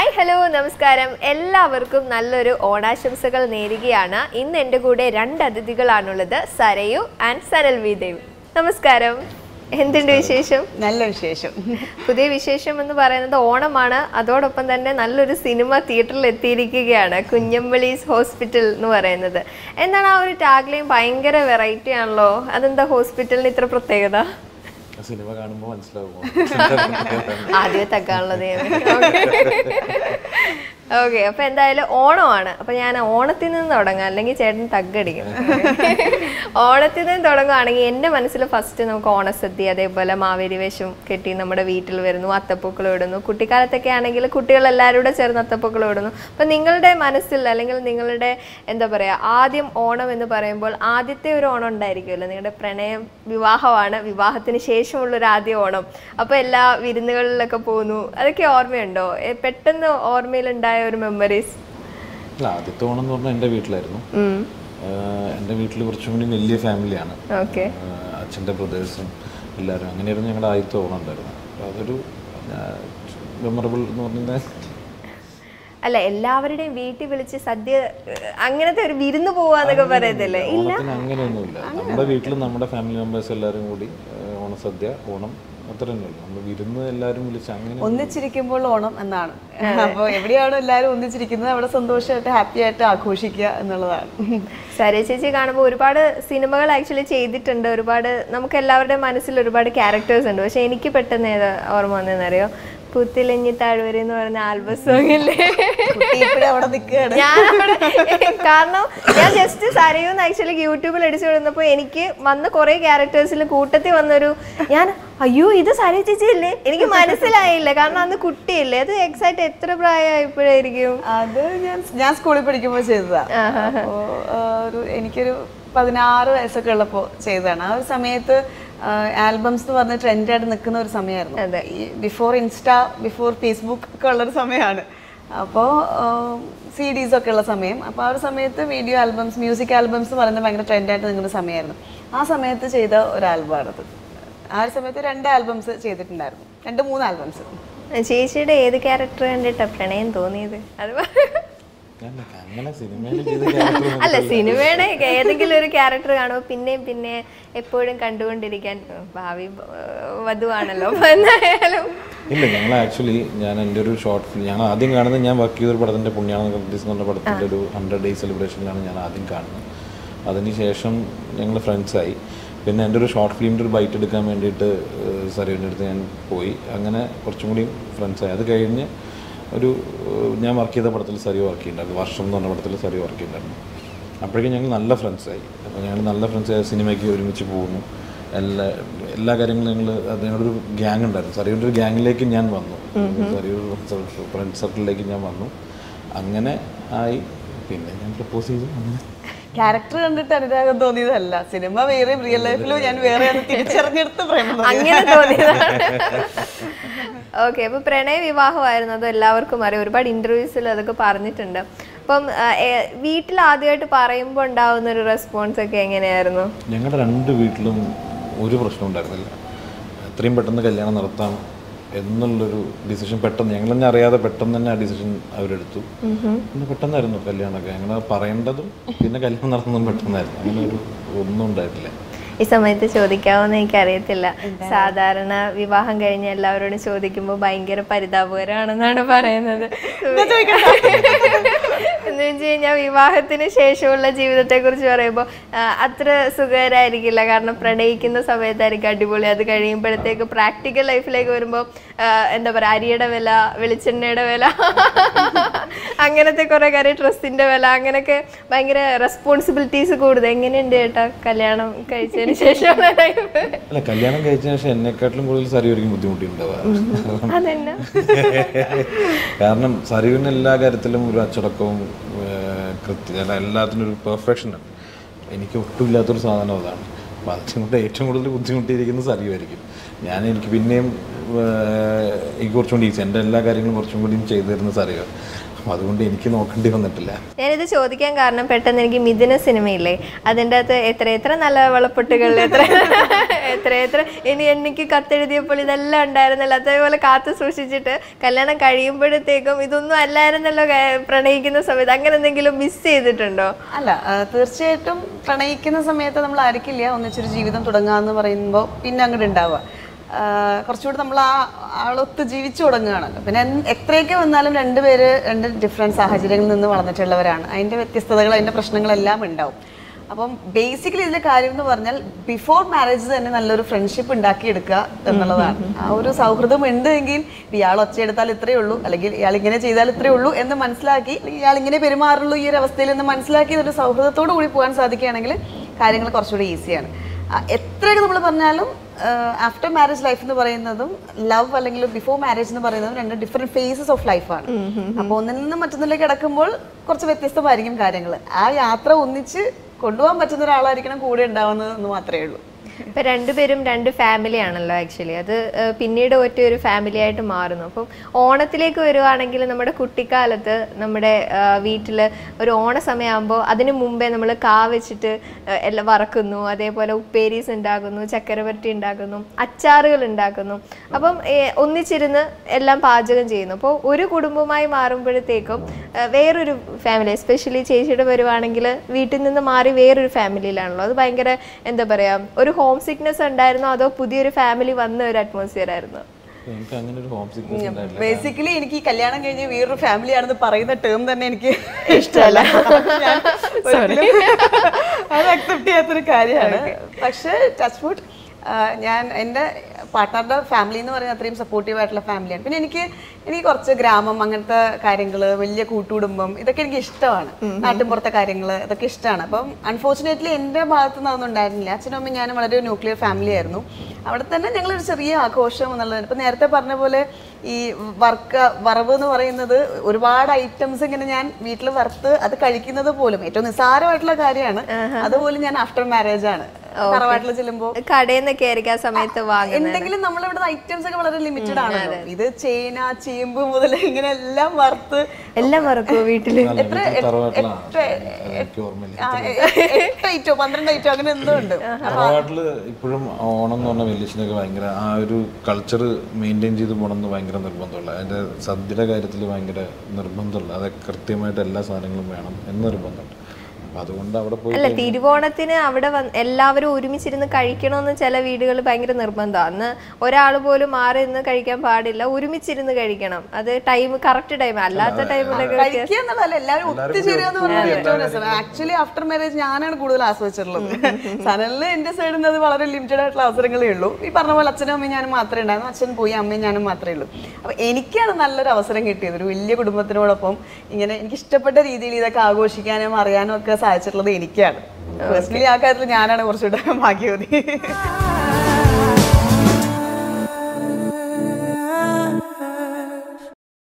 Hi hello നമസ്കാരം എല്ലാവർക്കും നല്ലൊരു ഓണാശംസകൾ നേരുകയാണ് ഇന്ന് എൻ്റെ കൂടെ രണ്ട് അതിഥികളാണുള്ളത് സരയു ആൻഡ് സരൽവി ദേവ് നമസ്കാരം എന്തുണ്ട് വിശേഷം നല്ല വിശേഷം പുതിയ വിശേഷം എന്ന് പറയുന്നത് ഓണമാണ് അതോടൊപ്പം തന്നെ നല്ലൊരു സിനിമ തിയേറ്ററിൽ എത്തിയിരിക്കുകയാണ് കുഞ്ഞമ്പളീസ് ഹോസ്പിറ്റൽ എന്ന് പറയുന്നത് എന്താണ് ആ ഒരു ടാഗ്ലൈൻ ഭയങ്കര വെറൈറ്റി ആണല്ലോ അതെന്താ ഹോസ്പിറ്റലിന് ഇത്ര പ്രത്യേകത സിനിമ കാണുമ്പോൾ മനസ്സിലാവുമോ ആദ്യമേ തക്കാനുള്ളത് ഓക്കെ അപ്പൊ എന്തായാലും ഓണമാണ് അപ്പൊ ഞാൻ ഓണത്തിൽ നിന്ന് തുടങ്ങാം അല്ലെങ്കിൽ ചേട്ടൻ തగ్గടിക്കും ഓണത്തിൽ നിന്ന് തുടങ്ങുകയാണെങ്കിൽ എൻ്റെ മനസ്സിൽ ഫസ്റ്റ് നമുക്ക് ഓണസദ്യ അതേപോലെ മാവേലി വേഷം കെട്ടി നമ്മുടെ വീട്ടിൽ വരുന്നു അത്തപ്പൂക്കൾ ഇടുന്നു കുട്ടിക്കാലത്തൊക്കെ ആണെങ്കിൽ കുട്ടികൾ എല്ലാവരും കൂടെ ചേർന്ന് അത്തപ്പൂക്കൾ ഇടുന്നു അപ്പൊ നിങ്ങളുടെ മനസ്സിൽ അല്ലെങ്കിൽ നിങ്ങളുടെ എന്താ പറയാ ആദ്യം ഓണം എന്ന് പറയുമ്പോൾ ആദ്യത്തെ ഒരു ഓണം ഉണ്ടായിരിക്കുമല്ലോ നിങ്ങളുടെ പ്രണയം വിവാഹമാണ് വിവാഹത്തിന് ശേഷമുള്ള ഒരു ആദ്യ ഓണം അപ്പൊ എല്ലാ വിരുന്നുകളിലൊക്കെ പോകുന്നു അതൊക്കെ ഓർമ്മയുണ്ടോ എ, പെട്ടെന്ന് ഓർമ്മയിലുണ്ടായ ഒരു മെമ്മറീസ് അല്ല ആദ്യത്തെ ഓണം എന്ന് പറഞ്ഞാൽ എൻ്റെ വീട്ടിലായിരുന്നു ആഹ് എൻ്റെ വീട്ടിൽ കുറച്ചും കൂടി വലിയ ഫാമിലിയാണ് ഓക്കെ ആഹ് അച്ഛൻ്റെ ബ്രദേഴ്സും എല്ലാവരും അങ്ങനെയായിരുന്നു ഞങ്ങളുടെ ആദ്യത്തെ ഓണം ഉണ്ടായിരുന്നത് അപ്പോൾ അതൊരു മെമ്മറബിൾ എന്ന് പറഞ്ഞാൽ അല്ല എല്ലാവരുടെയും വീട്ടിൽ വിളിച്ച് സദ്യ ഏഹ്, അങ്ങനത്തെ ഒരു വിരുന്ന് പോവാന്നൊക്കെ പറയത്തില്ലേ ഓണത്തിന് അങ്ങനെയൊന്നുമില്ല നമ്മുടെ വീട്ടിൽ നമ്മുടെ ഫാമിലി മെമ്പേഴ്സ് എല്ലാവരും കൂടി ആഹ് ഓണസദ്യ ഓണം അത്ര തന്നെയുള്ളൂ നമ്മൾ വിരുന്ന് എല്ലാവരും വിളിച്ച് അങ്ങനെ ഒന്നിച്ചിരിക്കുമ്പോൾ ഓണം എന്നാണ് അപ്പോൾ എവിടെയാണോ എല്ലാവരും ഒന്നിച്ചിരിക്കുന്നത് അവിടെ സന്തോഷമായിട്ട് ഹാപ്പി ആയിട്ട് ആഘോഷിക്കുക എന്നുള്ളതാണ് സരേ ചേച്ചി കാണുമ്പോൾ ഒരുപാട് സിനിമകൾ ആക്ച്വലി ചെയ്തിട്ടുണ്ട് ഒരുപാട് നമുക്ക് എല്ലാവരുടെയും മനസ്സിൽ ഒരുപാട് ക്യാരക്ടേഴ്സ് ഉണ്ട് പക്ഷെ എനിക്ക് പെട്ടെന്ന് ഏതാ ഓർമ്മ വന്നതെന്നറിയോ പുത്തിലഞ്ഞി താഴ്വര എന്ന് പറയുന്ന ആൽബം സോങ് ഇല്ലേ കുട്ടി ഇപ്പോഴും അവിടെ നിൽക്കുകയാണ് ഞാൻ അവിടെ കാരണം ഞാൻ ജസ്റ്റ് സരയൂന്ന് ആക്ച്വലി യൂട്യൂബിൽ അടിച്ചു വിടുന്നപ്പോൾ എനിക്ക് വന്ന കുറെ ക്യാരക്ടേഴ്സിൽ കൂട്ടത്തിൽ വന്നൊരു ഞാൻ അയ്യോ ഇത് സര ചേച്ചി ഇല്ലേ എനിക്ക് മനസ്സിലായില്ല കാരണം അന്ന് കുട്ടിയില്ലേ അത് എക്സാക്ട് എത്ര പ്രായമായപ്പോഴായിരിക്കും അത് ഞാൻ ഞാൻ സ്കൂളിൽ പഠിക്കുമ്പോൾ ചെയ്തതാ അപ്പോൾ ഒരു എനിക്കൊരു പതിനാറ് വയസ്സൊക്കെ ഉള്ളപ്പോൾ ചെയ്തതാണ് ആ ഒരു സമയത്ത് ആൽബംസ് എന്ന് പറഞ്ഞ ട്രെൻഡായിട്ട് നിൽക്കുന്ന ഒരു സമയമായിരുന്നു ഈ ബിഫോർ ഇൻസ്റ്റ ബിഫോർ ഫേസ്ബുക്ക് ഒക്കെ ഉള്ളൊരു സമയമാണ് അപ്പോൾ സി ഡീസ് ഒക്കെ ഉള്ള സമയം അപ്പോൾ ആ ഒരു സമയത്ത് വീഡിയോ ആൽബംസ് മ്യൂസിക് ആൽബംസ് എന്ന് പറയുന്നത് ഭയങ്കര ട്രെൻഡായിട്ട് നിൽക്കുന്ന സമയമായിരുന്നു ആ സമയത്ത് ചെയ്ത ഒരു ആൽബമാണത് ആ ഒരു സമയത്ത് രണ്ട് ആൽബംസ് ചെയ്തിട്ടുണ്ടായിരുന്നു രണ്ട് മൂന്ന് ആൽബംസ് ചേച്ചിയുടെ ഏത് ക്യാരക്ടർ കണ്ടിട്ടാ പ്രണയം തോന്നിയത് അത് പറ. ഞാൻ അങ്ങനെ സിനിമയിൽ ചെയ്ത character ഒന്നും അല്ല സിനിമയുടെ ഏതെങ്കിലും ഒരു ക്യാരക്ടർ കാണുമ്പോൾ പിന്നെയും പിന്നെ എപ്പോഴും കണ്ടുകൊണ്ടിരിക്കാൻ ഭാവി ഏർ, വധുവാണല്ലോ അപ്പൊ എന്തായാലും ഇല്ല ഞങ്ങൾ ആക്ച്വലി ഞാൻ എൻ്റെ ഒരു ഷോർട്ട് ഫിലിം ഞങ്ങൾ ആദ്യം കാണുന്നത് ഞാൻ വർക്ക് ചെയ്തൊരു പടത്തിൻ്റെ പുണ്യാണെന്ന് കമ്പറ്റീസ് എന്ന് പറഞ്ഞ പടത്തിൻ്റെ ഒരു ഹൺഡ്രഡ് ഡേയ്സ് സെലിബ്രേഷനിലാണ് ഞാൻ ആദ്യം കാണുന്നത് അതിനുശേഷം ഞങ്ങൾ ഫ്രണ്ട്സായി പിന്നെ എൻ്റെ ഒരു ഷോർട്ട് ഫിലിമിൻ്റെ ഒരു ബൈറ്റ് എടുക്കാൻ വേണ്ടിയിട്ട് സരീറിൻ്റെ അടുത്ത് ഞാൻ പോയി അങ്ങനെ കുറച്ചും കൂടി ഫ്രണ്ട്സായി അത് കഴിഞ്ഞ് ഒരു ഏഹ്, ഞാൻ വർക്ക് ചെയ്ത പടത്തിൽ സരി വർക്ക് ചെയ്യുന്നുണ്ടായിരുന്നു വർഷം എന്ന് പറഞ്ഞ പടത്തിൽ സരി വർക്ക് ചെയ്യുന്നുണ്ടായിരുന്നു അപ്പോഴേക്കും ഞങ്ങൾ നല്ല ഫ്രണ്ട്സായി അപ്പോൾ ഞങ്ങൾ നല്ല ഫ്രണ്ട്സായി സിനിമയ്ക്ക് ഒരുമിച്ച് പോകുന്നു എല്ലാ എല്ലാ കാര്യങ്ങളും ഞങ്ങൾ അത് ഞങ്ങളൊരു ഗ്യാങ് ഉണ്ടായിരുന്നു സറിയുടെ ഒരു ഗ്യാങ്ങിലേക്ക് ഞാൻ വന്നു സറിയുടെ ഫ്രണ്ട് സർക്കിളിലേക്ക് ഞാൻ വന്നു അങ്ങനെ ആയി പിന്നെ ഞാൻ പ്രപ്പോസ് ചെയ്തു അങ്ങനെ ക്യാരക്ടർ കണ്ടിട്ട് അനുരാഗം തോന്നിയതല്ല സിനിമ വേറെ റിയൽ ലൈഫിലും ഞാൻ വേറെ തിരിച്ചറിഞ്ഞെടുത്ത് പ്രേമം തോന്നി. അങ്ങനെ തോന്നിയതാണ് ഓക്കെ അപ്പൊ പ്രണയ വിവാഹമായിരുന്നു അത് എല്ലാവർക്കും അറിയാം ഒരുപാട് ഇന്റർവ്യൂസിൽ അതൊക്കെ പറഞ്ഞിട്ടുണ്ട് അപ്പം ആ, ഏ, വീട്ടിൽ ആദ്യമായിട്ട് പറയുമ്പോൾ ഉണ്ടാവുന്ന ഒരു റെസ്പോൺസ് ഒക്കെ എങ്ങനെയായിരുന്നു ഞങ്ങളുടെ രണ്ട് വീട്ടിലും ഒരു പ്രശ്നം ഉണ്ടായിരുന്നില്ല എത്രയും പെട്ടെന്ന് കല്യാണം നടത്താം എന്നുള്ളൊരു ഡിസിഷൻ പെട്ടെന്ന് ഞങ്ങൾ തന്നെ അറിയാതെ പെട്ടെന്ന് തന്നെ ആ ഡിസിഷൻ അവരെടുത്തു പിന്നെ പെട്ടെന്നായിരുന്നു കല്യാണമൊക്കെ ഞങ്ങൾ പറയേണ്ടതും പിന്നെ കല്യാണം നടന്നതും പെട്ടെന്നായിരുന്നു അങ്ങനെ ഒരു ഒന്നും ഉണ്ടായിട്ടില്ല ഈ സമയത്ത് ചോദിക്കാവോന്ന് എനിക്ക് അറിയത്തില്ല സാധാരണ വിവാഹം കഴിഞ്ഞ എല്ലാവരോടും ചോദിക്കുമ്പോൾ ഭയങ്കര പരിതാപകരമാണെന്നാണ് പറയുന്നത് എന്ന് വെച്ച് കഴിഞ്ഞാൽ വിവാഹത്തിന് ശേഷമുള്ള ജീവിതത്തെ കുറിച്ച് പറയുമ്പോൾ അത്ര സുഖകരമായിരിക്കില്ല കാരണം പ്രണയിക്കുന്ന സമയത്തായിരിക്കും അടിപൊളി അത് കഴിയുമ്പോഴത്തേക്ക് പ്രാക്ടിക്കൽ ലൈഫിലേക്ക് വരുമ്പോൾ എന്താ പറയുക അരിയുടെ വില വെളിച്ചെണ്ണയുടെ വില അങ്ങനത്തെ കുറെ കാര്യം ഡ്രസ്സിന്റെ വില അങ്ങനെയൊക്കെ ഭയങ്കര റെസ്പോൺസിബിലിറ്റീസ് കൂടുതൽ എങ്ങനെയുണ്ട് ചേട്ടാ കല്യാണം കഴിച്ചതിന് ശേഷം അല്ല കല്യാണം കഴിച്ചതിന് ശേഷം എന്നെക്കാട്ടിലും കൂടുതൽ സരിയായിരിക്കും ബുദ്ധിമുട്ടിയിട്ടുണ്ടാവുക അതെന്നാ കാരണം സരീവിന് എല്ലാ കാര്യത്തിലും ഒരു അച്ചടക്കവും കൃത്യ അല്ല എല്ലാത്തിനും ഒരു പെർഫെക്ഷൻ ഉണ്ട് എനിക്ക് ഒട്ടും ഇല്ലാത്തൊരു സാധനം അതാണ് അപ്പം അതിനും കൊണ്ട് ഏറ്റവും കൂടുതൽ ബുദ്ധിമുട്ടിയിരിക്കുന്നത് സരീവായിരിക്കും ഞാൻ എനിക്ക് പിന്നെയും ഏഹ്, എനിക്ക് കുറച്ചും കൂടി ഈസി എൻ്റെ എല്ലാ കാര്യങ്ങളും കുറച്ചും കൂടിയും ചെയ്തു തരുന്ന സരീവ് അപ്പം അതുകൊണ്ട് എനിക്ക് നോക്കേണ്ടി വന്നിട്ടില്ല ഞാനിത് ചോദിക്കാൻ കാരണം പെട്ടെന്ന് എനിക്ക് മിഥുന സിനിമയില്ലേ അതിൻ്റെ അകത്ത് എത്ര എത്ര നല്ല വളപ്പൊട്ടുകൾ എത്ര എത്ര എത്ര ഇനി എനിക്ക് കത്തെഴുതിയപ്പോൾ ഇതെല്ലാം ഉണ്ടായിരുന്നല്ലോ അതേപോലെ കാത്തു സൂക്ഷിച്ചിട്ട് കല്യാണം കഴിയുമ്പോഴത്തേക്കും ഇതൊന്നും അല്ലായിരുന്നല്ലോ ക- പ്രണയിക്കുന്ന സമയത്ത് അങ്ങനെ എന്തെങ്കിലും മിസ് ചെയ്തിട്ടുണ്ടോ അല്ല ആ, തീർച്ചയായിട്ടും പ്രണയിക്കുന്ന സമയത്ത് നമ്മൾ ആയിരിക്കില്ല ഒന്നിച്ചൊരു ജീവിതം തുടങ്ങാന്ന് പറയുമ്പോൾ പിന്നെ അങ്ങോട്ട് ഉണ്ടാവുക ആ, കുറച്ചുകൂടി നമ്മൾ ആ ആളൊത്ത് ജീവിച്ചു തുടങ്ങുകയാണല്ലോ പിന്നെ എന്ത് എത്രയൊക്കെ വന്നാലും രണ്ടുപേര് രണ്ട് ഡിഫറെൻറ്റ് സാഹചര്യങ്ങളിൽ നിന്ന് വളർന്നിട്ടുള്ളവരാണ് അതിൻ്റെ വ്യത്യസ്തതകൾ അതിൻ്റെ പ്രശ്നങ്ങളെല്ലാം ഉണ്ടാവും അപ്പം ബേസിക്കലി ഇതിലെ കാര്യം എന്ന് പറഞ്ഞാൽ ബിഫോർ മാരേജ് തന്നെ നല്ലൊരു ഫ്രണ്ട്ഷിപ്പ് ഉണ്ടാക്കിയെടുക്കുക എന്നുള്ളതാണ് ആ ഒരു സൗഹൃദം ഉണ്ട് എങ്കിൽ ഇയാൾ ഒച്ചയെടുത്താൽ ഇത്രയേ ഉള്ളൂ അല്ലെങ്കിൽ ഇയാൾ ഇങ്ങനെ ചെയ്താൽ ഇത്രയേ ഉള്ളൂ എന്ന് മനസ്സിലാക്കി അല്ലെങ്കിൽ ഇയാൾ ഇങ്ങനെ പെരുമാറുള്ളൂ ഈ ഒരു അവസ്ഥയിൽ എന്ന് മനസ്സിലാക്കി ഒരു സൗഹൃദത്തോടു കൂടി പോകാൻ സാധിക്കുകയാണെങ്കിൽ കാര്യങ്ങൾ കുറച്ചുകൂടി ഈസിയാണ് ആ, എത്രയൊക്കെ നമ്മൾ പറഞ്ഞാലും ആഫ്റ്റർ മാരേജ് ലൈഫ് എന്ന് പറയുന്നതും ലവ് അല്ലെങ്കിൽ ബിഫോർ മാരേജ് എന്ന് പറയുന്നതും രണ്ട് ഡിഫറെന്റ് ഫേസസ് ഓഫ് ലൈഫാണ് അപ്പോൾ ഒന്നിൽ നിന്ന് മറ്റൊന്നിലേക്ക് കിടക്കുമ്പോൾ കുറച്ച് വ്യത്യസ്തമായിരിക്കും കാര്യങ്ങൾ ആ യാത്ര ഒന്നിച്ച് കൊണ്ടുപോകാൻ പറ്റുന്ന ഒരാളായിരിക്കണം കൂടെ ഉണ്ടാവുന്നത് എന്ന് മാത്രമേ ഉള്ളൂ ഇപ്പൊ രണ്ടുപേരും രണ്ട് ഫാമിലി ആണല്ലോ ആക്ച്വലി അത് ഏഹ്, പിന്നീട് ഒറ്റ ഒരു ഫാമിലി ആയിട്ട് മാറുന്നു അപ്പം ഓണത്തിലേക്ക് വരുവാണെങ്കിൽ നമ്മുടെ കുട്ടിക്കാലത്ത് നമ്മുടെ ആഹ്, വീട്ടില് ഒരു ഓണ സമയമാകുമ്പോൾ അതിന് മുമ്പേ നമ്മൾ കാ വെച്ചിട്ട് ഏഹ്, എല്ലാം വറക്കുന്നു അതേപോലെ ഉപ്പേരീസ് ഉണ്ടാക്കുന്നു ചക്കരവരട്ടി ഉണ്ടാക്കുന്നു അച്ചാറുകൾ ഉണ്ടാക്കുന്നു അപ്പം ഏഹ്, ഒന്നിച്ചിരുന്ന് എല്ലാം പാചകം ചെയ്യുന്നു അപ്പോൾ ഒരു കുടുംബമായി മാറുമ്പോഴത്തേക്കും ഏഹ്, വേറൊരു ഫാമിലി എസ്പെഷ്യലി ചേച്ചിയുടെ വരുവാണെങ്കിൽ വീട്ടിൽ നിന്ന് മാറി വേറൊരു ഫാമിലിയിലാണല്ലോ അത് ഭയങ്കര എന്താ പറയാ ഒരു ഹോം സിക്നെസ് ഉണ്ടായിരുന്നോ അതോ പുതിയൊരു ഫാമിലി വന്ന ഒരു അറ്റ്മോസ്ഫിയർ ആയിരുന്നു എനിക്ക് അങ്ങനെ ഒരു ഹോം സിക്നസ് ഉണ്ടായില്ല ബേസിക്കലി എനിക്ക് ഈ കല്യാണം കഴിഞ്ഞ് വേറൊരു ഫാമിലി ആണെന്ന് പറയുന്ന ടേം തന്നെ എനിക്ക് ഇഷ്ടമല്ല ഞാൻ ഒരിക്കലും അത് അക്സെപ്റ്റ് ചെയ്യാത്തൊരു കാര്യമാണ് പക്ഷേ ടച്ച് ഫുഡ് ഞാൻ എൻ്റെ പാർട്ട്ണറുടെ ഫാമിലി എന്ന് പറയുന്നത് അത്രയും സപ്പോർട്ടീവ് ആയിട്ടുള്ള ഫാമിലിയാണ് പിന്നെ എനിക്ക് എനിക്ക് കുറച്ച് ഗ്രാമം അങ്ങനത്തെ കാര്യങ്ങൾ വലിയ കൂട്ടുകുടുംബം ഇതൊക്കെ എനിക്ക് ഇഷ്ടമാണ് നാട്ടിൻപുറത്തെ കാര്യങ്ങൾ ഇതൊക്കെ ഇഷ്ടമാണ് അപ്പം അൺഫോർച്ചുനേറ്റ്ലി എൻ്റെ ഭാഗത്തു നിന്ന് അതൊന്നും ഉണ്ടായിരുന്നില്ല അച്ഛനും അമ്മയും ഞാനും വളരെ ന്യൂക്ലിയർ ഫാമിലി ആയിരുന്നു അവിടെ തന്നെ ഞങ്ങളൊരു ചെറിയ ആഘോഷം എന്നുള്ളത് ഇപ്പം നേരത്തെ പറഞ്ഞ പോലെ ഈ വർക്ക് വറവ് എന്ന് പറയുന്നത് ഒരുപാട് ഐറ്റംസ് ഇങ്ങനെ ഞാൻ വീട്ടിൽ വറുത്ത് അത് കഴിക്കുന്നത് പോലും ഏറ്റവും നിസ്സാരമായിട്ടുള്ള കാര്യമാണ് അതുപോലും ഞാൻ ആഫ്റ്റർ മാരേജ് ആണ് തറവാട്ടിൽ ചെല്ലുമ്പോൾ കടയിൽ നിന്നൊക്കെ ആയിരിക്കും ആ സമയത്ത് വാങ്ങുന്നത് എന്തെങ്കിലും നമ്മളിവിടെ ഐറ്റംസ് ഒക്കെ വളരെ ലിമിറ്റഡ് ആണല്ലോ ഇത് ചേന ചേമ്പ് മുതൽ ഇങ്ങനെ എല്ലാം വറുത്ത് എല്ലാം മറക്കുമോ വീട്ടില് തറവാട്ടിലാണ് എനിക്ക് ഓർമ്മയില്ല ആ, എ- എ- എട്ട് ഐറ്റോ പന്ത്രണ്ട് ഐറ്റോ അങ്ങനെ എന്തോ ഉണ്ട് തറവാട്ടില് ഇപ്പോഴും ഓണം എന്ന് പറഞ്ഞ വലിയച്ഛനൊക്കെ ഭയങ്കര ആ ഒരു കൾച്ചർ മെയിൻറ്റെയിൻ ചെയ്ത് പോകണം എന്ന് ഭയങ്കര നിർബന്ധമുള്ള അതിന്റെ സദ്യയുടെ കാര്യത്തിൽ ഭയങ്കര നിർബന്ധമുള്ള അത് കൃത്യമായിട്ട് എല്ലാ സാധനങ്ങളും വേണം എന്ന് നിർബന്ധമുണ്ട് അപ്പൊ അതുകൊണ്ട് അവിടെ പോയി അല്ല തിരുവോണത്തിന് അവിടെ വന്ന് എല്ലാവരും ഒരുമിച്ചിരുന്ന് കഴിക്കണമെന്ന് ചില വീടുകൾ ഭയങ്കര നിർബന്ധമാണ് അന്ന് ഒരാൾ പോലും മാറി നിന്ന് കഴിക്കാൻ പാടില്ല ഒരുമിച്ചിരുന്ന് കഴിക്കണം അത് ടൈം കറക്റ്റ് ടൈം അല്ലാത്ത ടൈമിലൊക്കെ കഴിക്കുക എന്നുള്ളതല്ല എല്ലാവരും ഒത്തുചേരുക എന്ന് പറഞ്ഞാൽ ഏറ്റവും രസം ആക്ച്വലി ആഫ്റ്റർ മാരേജ് ഞാനാണ് കൂടുതൽ ആസ്വദിച്ചിട്ടുള്ളത് സനലിന് എന്റെ സൈഡിൽ നിന്ന് അത് വളരെ ലിമിറ്റഡ് ആയിട്ടുള്ള അവസരങ്ങളേ ഉള്ളൂ ഈ പറഞ്ഞ പോലെ അച്ഛനും അമ്മയും ഞാനും മാത്രമേ ഉണ്ടായിരുന്നു അച്ഛൻ പോയി അമ്മയും ഞാനും മാത്രമേ ഉള്ളൂ അപ്പൊ എനിക്കാണ് നല്ലൊരു അവസരം കിട്ടിയത് ഒരു വലിയ കുടുംബത്തിനോടൊപ്പം ഇങ്ങനെ എനിക്ക് ഇഷ്ടപ്പെട്ട രീതിയിൽ ഇതൊക്കെ ആഘോഷിക്കാനും അറിയാനും ഒക്കെ സാധിച്ചിട്ടുള്ളത് എനിക്കാണ് പേഴ്സണലി ആ കാര്യത്തിൽ ഞാനാണ് കുറച്ചുകൂടെ ഭാഗ്യവതി